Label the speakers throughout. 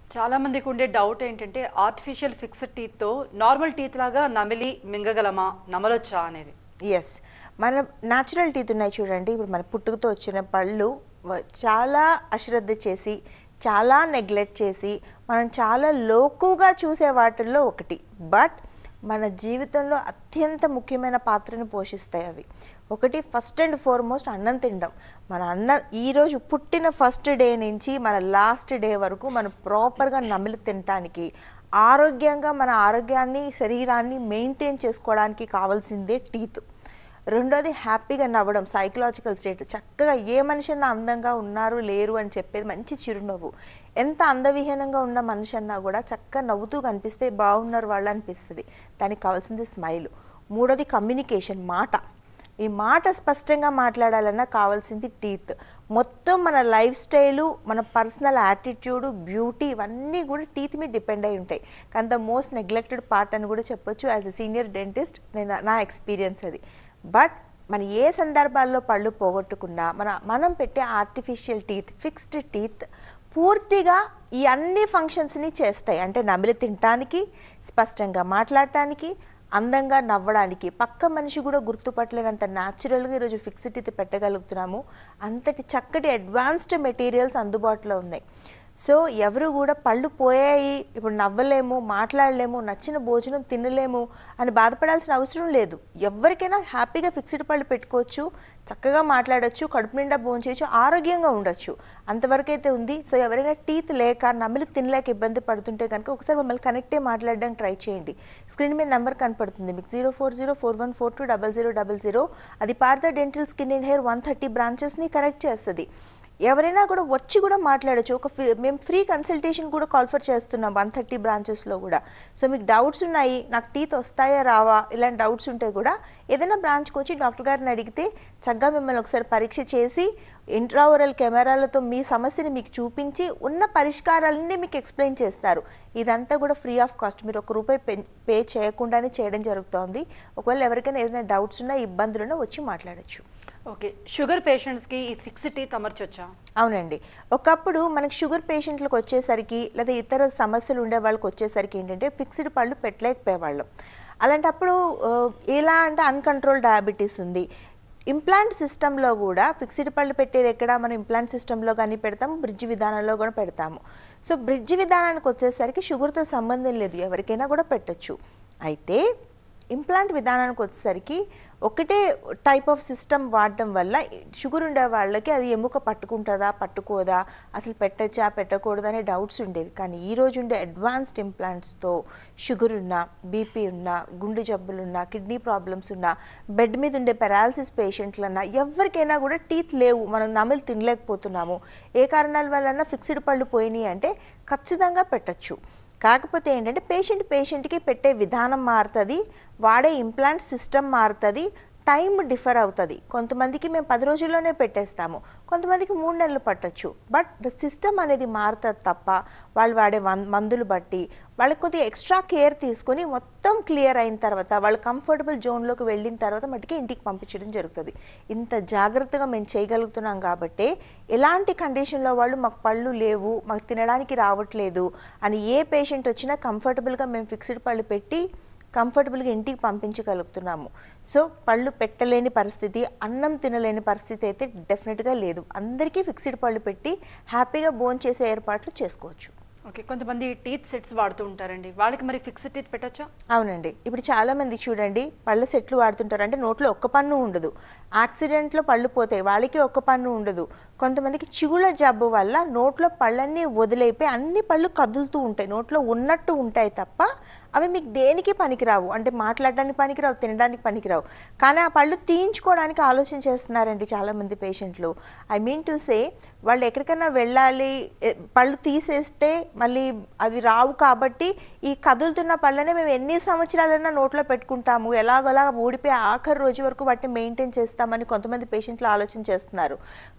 Speaker 1: చాలా మందికి ఉండే డౌట్ ఏంటంటే ఆర్టిఫిషియల్ ఫిక్స్డ్ టీత్తో నార్మల్ టీత్ లాగా నమిలి మింగగలమా నమలొచ్చా అనేది
Speaker 2: ఎస్ మన న్యాచురల్ టీత్ ఉన్నాయి చూడండి ఇప్పుడు మన పుట్టుకతో వచ్చిన పళ్ళు వ- చాలా అశ్రద్ధ చేసి చాలా నెగ్లెక్ట్ చేసి మనం చాలా లోకుగా చూసే వాటిల్లో ఒకటి బట్ మన జీవితంలో అత్యంత ముఖ్యమైన పాత్రను పోషిస్తాయి అవి ఒకటి ఫస్ట్ అండ్ ఫార్మోస్ట్ అన్నం తినడం మన అన్న ఈరోజు పుట్టిన ఫస్ట్ డే నుంచి మన లాస్ట్ డే వరకు మనం ప్రాపర్గా నమిలి తినటానికి ఆరోగ్యంగా మన ఆరోగ్యాన్ని శరీరాన్ని మెయింటైన్ చేసుకోవడానికి కావాల్సిందే టీత్ రెండోది హ్యాపీగా నవ్వడం సైకలాజికల్ స్టేట్ చక్కగా ఏ మనిషి అన్నా అందంగా ఉన్నారు లేరు అని చెప్పేది మంచి చిరునవ్వు ఎంత అందవిహీనంగా ఉన్న మనిషి అన్నా కూడా చక్కగా నవ్వుతూ కనిపిస్తే బాగున్నారు వాళ్ళు అనిపిస్తుంది దానికి కావాల్సింది స్మైల్ మూడోది కమ్యూనికేషన్ మాట ఈ మాట స్పష్టంగా మాట్లాడాలన్నా కావాల్సింది టీత్ మొత్తం మన లైఫ్ స్టైలు మన పర్సనల్ యాటిట్యూడ్ బ్యూటీ ఇవన్నీ కూడా టీత్ మీద డిపెండ్ అయి ఉంటాయి కానీ ద మోస్ట్ నెగ్లెక్టెడ్ పార్ట్ అని కూడా చెప్పొచ్చు యాజ్ ఎ సీనియర్ డెంటిస్ట్ నేను నా ఎక్స్పీరియన్స్ అది బట్ మన ఏ సందర్భాల్లో పళ్ళు పోగొట్టుకున్నా మన మనం పెట్టే ఆర్టిఫిషియల్ టీత్ ఫిక్స్డ్ టీత్ పూర్తిగా ఈ అన్ని ఫంక్షన్స్ని చేస్తాయి అంటే నమిలి తినటానికి స్పష్టంగా మాట్లాడటానికి అందంగా నవ్వడానికి పక్క మనిషి కూడా గుర్తుపట్టలేనంత న్యాచురల్గా ఈరోజు ఫిక్స్డ్ టీత్ పెట్టగలుగుతున్నాము అంతటి చక్కటి అడ్వాన్స్డ్ మెటీరియల్స్ అందుబాటులో ఉన్నాయి సో ఎవరు కూడా పళ్ళు పోయాయి ఇప్పుడు నవ్వలేము మాట్లాడలేము నచ్చిన భోజనం తినలేము అని బాధపడాల్సిన అవసరం లేదు ఎవరికైనా హ్యాపీగా ఫిక్స్డ్ పళ్ళు పెట్టుకోవచ్చు చక్కగా మాట్లాడొచ్చు కడుపు నిండా భోజనం చేయొచ్చు ఆరోగ్యంగా ఉండొచ్చు అంతవరకు అయితే ఉంది సో ఎవరైనా టీత్ లేక నమిలి తినలేక ఇబ్బంది పడుతుంటే కనుక ఒకసారి మమ్మల్ని కనెక్ట్ అయ్యి మాట్లాడడానికి ట్రై చేయండి స్క్రీన్ మీద నెంబర్ కనపడుతుంది మీకు zero four zero four one four two double zero double zero అది Partha dental skin and hair one thirty బ్రాంచెస్ని కనెక్ట్ చేస్తుంది ఎవరైనా కూడా వచ్చి కూడా మాట్లాడచ్చు ఒక ఫీ- మేము ఫ్రీ కన్సల్టేషన్ కూడా కాల్ఫర్ చేస్తున్నాం వన్ థర్టీ బ్రాంచెస్లో కూడా సో మీకు డౌట్స్ ఉన్నాయి నాకు టీత్ వస్తాయా రావా ఇలాంటి డౌట్స్ ఉంటే కూడా ఏదైనా బ్రాంచ్కి వచ్చి డాక్టర్ గారిని అడిగితే చక్కగా మిమ్మల్ని ఒకసారి పరీక్ష చేసి ఇంట్రావరల్ కెమెరాలతో మీ సమస్యని మీకు చూపించి ఉన్న పరిష్కారాలన్నీ మీకు ఎక్స్ప్లెయిన్ చేస్తారు ఇదంతా కూడా ఫ్రీ ఆఫ్ కాస్ట్ మీరు ఒక రూపాయి పే పే చేయకుండానే చేయడం జరుగుతోంది ఒకవేళ ఎవరికైనా ఏదైనా డౌట్స్ ఉన్నా ఇబ్బందులున్నా వచ్చి మాట్లాడచ్చు
Speaker 1: ఓకే షుగర్ పేషెంట్స్కి ఈ ఫిక్స్డ్ టీత్ అమర్చొచ్చా
Speaker 2: అవునండి ఒకప్పుడు మనకి షుగర్ పేషెంట్లకు వచ్చేసరికి లేదా ఇతర సమస్యలు ఉండే వాళ్ళకి వచ్చేసరికి ఏంటంటే ఫిక్స్డ్ పళ్ళు పెట్టలేకపోయేవాళ్ళం అలాంటప్పుడు ఆ, ఎలా అంటే అన్కంట్రోల్ డయాబెటీస్ ఉంది ఇంప్లాంట్ సిస్టంలో కూడా ఫిక్స్డ్ పళ్ళు పెట్టేది ఎక్కడ మనం ఇంప్లాంట్ సిస్టంలో కానీ పెడతాము బ్రిడ్జ్ విధానంలో కూడా పెడతాము సో బ్రిడ్జ్ విధానానికి వచ్చేసరికి షుగర్తో సంబంధం లేదు ఎవరికైనా కూడా పెట్టొచ్చు అయితే ఇంప్లాంట్ విధానానికి వచ్చేసరికి ఒకటే టైప్ ఆఫ్ సిస్టమ్ వాడడం వల్ల షుగర్ ఉండే వాళ్ళకి అది ఎముక పట్టుకుంటుందా పట్టుకోదా అసలు పెట్టచ్చా పెట్టకూడదా అనే డౌట్స్ ఉండేవి కానీ ఈ రోజు ఉండే అడ్వాన్స్డ్ ఇంప్లాంట్స్తో షుగర్ ఉన్నా బీపీ ఉన్నా గుండె జబ్బులున్నా కిడ్నీ ప్రాబ్లమ్స్ ఉన్నా బెడ్ మీద ఉండే పెరాలసిస్ పేషెంట్లన్నా ఎవరికైనా కూడా టీత్ లేవు మనం నమిలి తినలేకపోతున్నాము ఏ కారణాల వలన ఫిక్స్డ్ పళ్ళు పోయినాయి అంటే ఖచ్చితంగా పెట్టచ్చు కాకపోతే ఏంటంటే పేషెంట్ పేషెంట్కి పెట్టే విధానం మారుతుంది వాడే ఇంప్లాంట్ సిస్టమ్ మారుతుంది టైం డిఫర్ అవుతుంది కొంతమందికి మేము పది రోజుల్లోనే పెట్టేస్తాము కొంతమందికి మూడు నెలలు పట్టొచ్చు బట్ ద సిస్టమ్ అనేది మారుతుంది తప్ప వాళ్ళు వాడే వన్- మందులు బట్టి వాళ్ళకి కొద్దిగా ఎక్స్ట్రా కేర్ తీసుకొని మొత్తం క్లియర్ అయిన తర్వాత వాళ్ళు కంఫర్టబుల్ జోన్లోకి వెళ్ళిన తర్వాత మటుకే ఇంటికి పంపించడం జరుగుతుంది ఇంత జాగ్రత్తగా మేము చేయగలుగుతున్నాం కాబట్టి ఎలాంటి కండిషన్లో వాళ్ళు మాకు పళ్ళు లేవు మాకు తినడానికి రావట్లేదు అని ఏ పేషెంట్ వచ్చినా కంఫర్టబుల్గా మేము ఫిక్స్డ్ పళ్ళు పెట్టి కంఫర్టబుల్గా ఇంటికి పంపించగలుగుతున్నాము సో పళ్ళు పెట్టలేని పరిస్థితి అన్నం తినలేని పరిస్థితి అయితే డెఫినెట్గా లేదు అందరికీ ఫిక్స్డ్ పళ్ళు పెట్టి హ్యాపీగా భోజనం చేసే ఏర్పాట్లు చేసుకోవచ్చు
Speaker 1: ఓకే కొంతమంది టీత్ సెట్స్ వాడుతూ ఉంటారండి వాళ్ళకి మరి ఫిక్స్డ్ టీత్ పెట్టొచ్చా
Speaker 2: అవునండి ఇప్పుడు చాలా మంది చూడండి పళ్ళ సెట్లు వాడుతుంటారు అంటే నోట్లో ఒక్క పన్ను ఉండదు యాక్సిడెంట్లో పళ్ళు పోతాయి వాళ్ళకి ఒక్క పన్ను ఉండదు కొంతమందికి చిగుళ్ళ జబ్బు వల్ల నోట్లో పళ్ళన్నీ వదిలేపోయి అన్ని పళ్ళు కదులుతూ ఉంటాయి నోట్లో ఉన్నట్టు ఉంటాయి తప్ప అవి మీకు దేనికి పనికిరావు అంటే మాట్లాడడానికి పనికిరావు తినడానికి పనికిరావు కానీ ఆ పళ్ళు తీయించుకోవడానికి ఆలోచన చేస్తున్నారండి చాలామంది పేషెంట్లు ఐ మీన్ టు సే వాళ్ళు ఎక్కడికైనా వెళ్ళాలి ఎ, పళ్ళు తీసేస్తే మళ్ళీ అవి రావు కాబట్టి ఈ కదులుతున్న పళ్ళనే మేము ఎన్ని సంవత్సరాలైనా నోట్లో పెట్టుకుంటాము ఎలాగోలా ఊడిపోయి ఆఖరి రోజు వరకు వాటిని మెయింటైన్ చేస్తామని కొంతమంది పేషెంట్లు ఆలోచన చేస్తున్నారు కొ- అది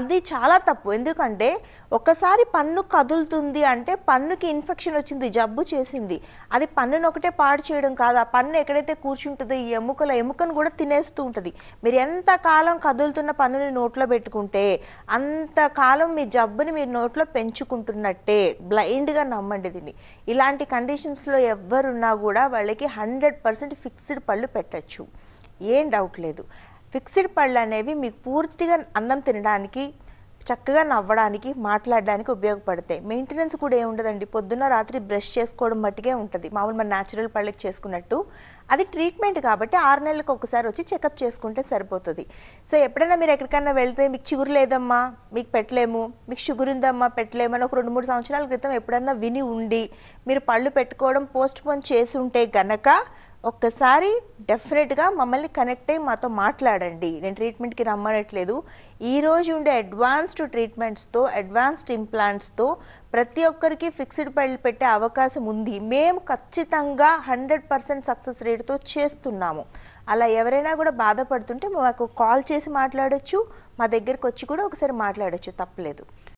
Speaker 2: అది చాలా తప్పు ఎందుకంటే ఒకసారి పన్ను కదులుతుంది అంటే పన్నుకి ఇన్ఫెక్షన్ వచ్చింది జబ్బు చేసింది అది పన్నును ఒకటే పాడు చేయడం కాదు ఆ పన్ను ఎక్కడైతే కూర్చుంటుందో ఈ ఎముకల ఎముకను కూడా తినేస్తూ ఉంటుంది మీరు ఎంత కాలం కదులుతున్న పన్నుని నోట్లో పెట్టుకుంటే అంత కాలం మీ జబ్బుని మీరు నోట్లో పెంచుకుంటున్నట్టే బ్లైండ్గా నమ్మండి దీన్ని ఇలాంటి కండిషన్స్లో ఎవరున్నా కూడా వాళ్ళకి హండ్రెడ్ పర్సెంట్ ఫిక్స్డ్ పళ్ళు పెట్టచ్చు ఏం డౌట్ లేదు ఫిక్స్డ్ పళ్ళు అనేవి మీకు పూర్తిగా అన్నం తినడానికి చక్కగా నవ్వడానికి మాట్లాడడానికి ఉపయోగపడతాయి మెయింటెనెన్స్ కూడా ఏముండదండి పొద్దున్న రాత్రి బ్రష్ చేసుకోవడం మట్టుకే ఉంటుంది మామూలు మన న్యాచురల్ పళ్ళకి చేసుకున్నట్టు అది ట్రీట్మెంట్ కాబట్టి ఆరు నెలలకు ఒకసారి వచ్చి చెకప్ చేసుకుంటే సరిపోతుంది సో ఎప్పుడైనా మీరు ఎక్కడికైనా వెళ్తే మీకు చిగురు లేదమ్మా మీకు పెట్టలేము మీకు షుగర్ ఉందమ్మా పెట్టలేము అని ఒక రెండు మూడు సంవత్సరాల క్రితం ఎప్పుడన్నా విని ఉండి మీరు పళ్ళు పెట్టుకోవడం పోస్ట్ పోన్ చేసి ఉంటే గనక ఒక్కసారి డెఫినెట్గా మమ్మల్ని కనెక్ట్ అయ్యి మాతో మాట్లాడండి నేను ట్రీట్మెంట్కి రమ్మనట్లేదు ఈ రోజు ఉండే అడ్వాన్స్డ్ ట్రీట్మెంట్స్తో అడ్వాన్స్డ్ ఇంప్లాంట్స్తో ప్రతి ఒక్కరికి ఫిక్స్డ్ పళ్ళు పెట్టే అవకాశం ఉంది మేము ఖచ్చితంగా హండ్రెడ్ పర్సెంట్ సక్సెస్ రేట్తో చేస్తున్నాము అలా ఎవరైనా కూడా బాధపడుతుంటే మాకు కాల్ చేసి మాట్లాడొచ్చు మా దగ్గరికి వచ్చి కూడా ఒకసారి మాట్లాడొచ్చు తప్పలేదు